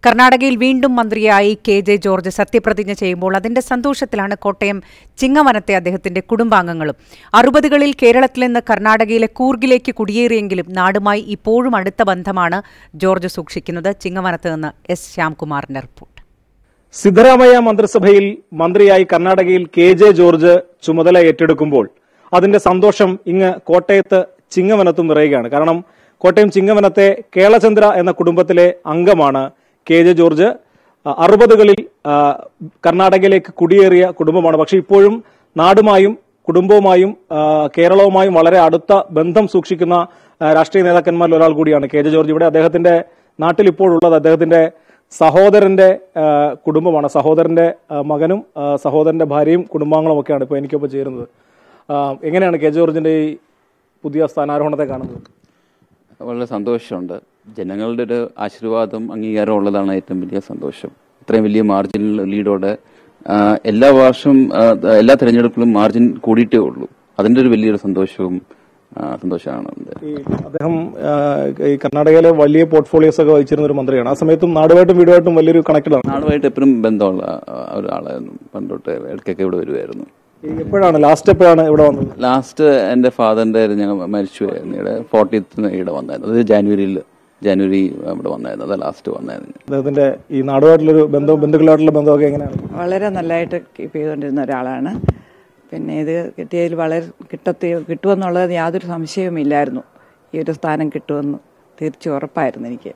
കർണാടകയിൽ വീണ്ടും മന്ത്രിയായി കെ ജെ ജോർജ് സത്യപ്രതിജ്ഞ ചെയ്യുമ്പോൾ അതിന്റെ സന്തോഷത്തിലാണ് കോട്ടയം ചിങ്ങവനത്തെ അദ്ദേഹത്തിന്റെ കുടുംബാംഗങ്ങളും അറുപതുകളിൽ കേരളത്തിൽ നിന്ന് കർണാടകയിലെ കൂർഗിലേക്ക് കുടിയേറിയെങ്കിലും നാടുമായി ഇപ്പോഴും അടുത്ത ബന്ധമാണ് ജോർജ് സൂക്ഷിക്കുന്നത് ചിങ്ങവനത്ത് നിന്ന് എസ് ശ്യാംകുമാറിന്റെ റിപ്പോർട്ട് സിദ്ധരാമയ്യ മന്ത്രിസഭയിൽ മന്ത്രിയായി കർണാടകയിൽ കെ ജെ ജോർജ് ചുമതല ഏറ്റെടുക്കുമ്പോൾ അതിന്റെ സന്തോഷം ഇങ്ങ് കോട്ടയത്ത് ചിങ്ങവനത്തും നിറയുകയാണ് കാരണം കോട്ടയം ചിങ്ങവനത്തെ കേളചന്ദ്ര എന്ന കുടുംബത്തിലെ അംഗമാണ് കെ ജെ ജോർജ് അ- അറുപതുകളിൽ ആ, കർണാടകയിലേക്ക് കുടിയേറിയ കുടുംബമാണ് പക്ഷെ ഇപ്പോഴും നാടുമായും കുടുംബവുമായും ആ, കേരളവുമായും വളരെ അടുത്ത ബന്ധം സൂക്ഷിക്കുന്ന ആ, രാഷ്ട്രീയ നേതാക്കന്മാരിൽ ഒരാൾ കൂടിയാണ് കെ ജെ ജോർജ് ഇവിടെ അദ്ദേഹത്തിന്റെ നാട്ടിൽ ഇപ്പോഴുള്ളത് അദ്ദേഹത്തിന്റെ സഹോദരന്റെ ആ, കുടുംബമാണ് സഹോദരന്റെ ആ, മകനും ആ, സഹോദരന്റെ ഭാര്യയും കുടുംബാംഗങ്ങളും ഒക്കെയാണ് ഇപ്പോൾ എനിക്കൊപ്പം ചേരുന്നത് ആ, എങ്ങനെയാണ് കെ ജെ ജോർജിന്റെ ഈ പുതിയ സ്ഥാനാരോഹണത്തെ കാണുന്നത് വളരെ സന്തോഷമുണ്ട് ജനങ്ങളുടെ ഒരു ആശീർവാദം അംഗീകാരം ഉള്ളതാണ് ഏറ്റവും വലിയ സന്തോഷം ഇത്രയും വലിയ മാർജിൻ ലീഡോടെ ആ, എല്ലാ വർഷവും ആ, എല്ലാ തെരഞ്ഞെടുപ്പിലും മാർജിൻ കൂടിയിട്ടേ ഉള്ളൂ അതിന്റെ ഒരു വലിയൊരു സന്തോഷവും ആ, സന്തോഷമാണ് ഉണ്ട്. ഈ അദ്ദേഹം ആ, ഈ കർണാടകയിലെ വലിയ പോർട്ട്ഫോളിയോസ് ഒക്കെ വഹിച്ചിരുന്ന ഒരു മന്ത്രിയാണ് ആ സമയത്തും നാടുമായിട്ടും വീടുമായിട്ടും വലിയൊരു കണക്റ്റഡ് ആണ് നാടുമായിട്ട് എപ്പോഴും ബന്ധമുള്ള ആ, ഒരാളായിരുന്നു പണ്ടോട്ട് ഇടയ്ക്കൊക്കെ ഇവിടെ വരുമായിരുന്നു ഈ എപ്പോഴാണ് ലാസ്റ്റ് എപ്പോഴാണ് ഇവിടെ വന്നത് ലാസ്റ്റ് എന്റെ ഫാദറിന്റെ ഞങ്ങൾ മരിച്ചു പോയായിരുന്നു ഇവിടെ ഫോർട്ടീത്തിന് ഇവിടെ വന്നായിരുന്നു അത് ജാനുവരിയിൽ ജാനുവരി ഇവിടെ വന്നായിരുന്നു അത് ലാസ്റ്റ് വന്നായിരുന്നു അദ്ദേഹത്തിന്റെ ഈ നാടുമായിട്ടുള്ളൊരു ബന്ധവും ബന്ധുക്കളായിട്ടുള്ള ബന്ധമൊക്കെ എങ്ങനെയാണ് വളരെ നല്ലതായിട്ട് കീപ്പ് ചെയ്തുകൊണ്ടിരുന്ന ഒരാളാണ് പിന്നെ ഇത് കിട്ടിയതിൽ വളരെ കിട്ടത്തി കിട്ടുമെന്നുള്ളത് യാതൊരു സംശയവുമില്ലായിരുന്നു ഈ ഒരു സ്ഥാനം കിട്ടുമെന്ന് തീർച്ച ഉറപ്പായിരുന്നു എനിക്ക്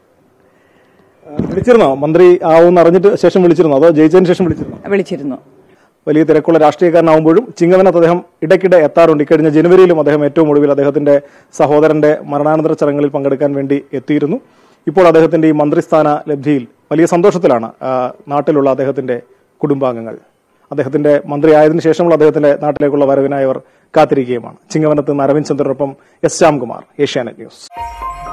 ആ, വിളിച്ചിരുന്നോ മന്ത്രി ആവുമെന്ന് അറിഞ്ഞിട്ട് ശേഷം വിളിച്ചിരുന്നോ അതോ ജയിച്ചതിന് ശേഷം വിളിച്ചിരുന്നോ വിളിച്ചിരുന്നു വലിയ തിരക്കുള്ള രാഷ്ട്രീയക്കാരനാവുമ്പോഴും ചിങ്ങവനത്ത് അദ്ദേഹം ഇടയ്ക്കിടെ എത്താറുണ്ട് ഇക്കഴിഞ്ഞ ജനുവരിയിലും അദ്ദേഹം ഏറ്റവും ഒടുവിൽ അദ്ദേഹത്തിന്റെ സഹോദരന്റെ മരണാനന്തര ചടങ്ങുകളിൽ പങ്കെടുക്കാൻ വേണ്ടി എത്തിയിരുന്നു ഇപ്പോൾ അദ്ദേഹത്തിന്റെ ഈ മന്ത്രിസ്ഥാന ലബ്ധിയിൽ വലിയ സന്തോഷത്തിലാണ് ആ, നാട്ടിലുള്ള അദ്ദേഹത്തിന്റെ കുടുംബാംഗങ്ങൾ അദ്ദേഹത്തിന്റെ മന്ത്രിയായതിനു ശേഷമുള്ള അദ്ദേഹത്തിന്റെ നാട്ടിലേക്കുള്ള വരവിനായി അവർ കാത്തിരിക്കുകയുമാണ് ചിങ്ങവനത്ത് നിന്ന് അരവിന്ദ് ചന്ദ്രനൊപ്പം എസ് ശ്യാംകുമാർ ഏഷ്യാനെറ്റ് ന്യൂസ്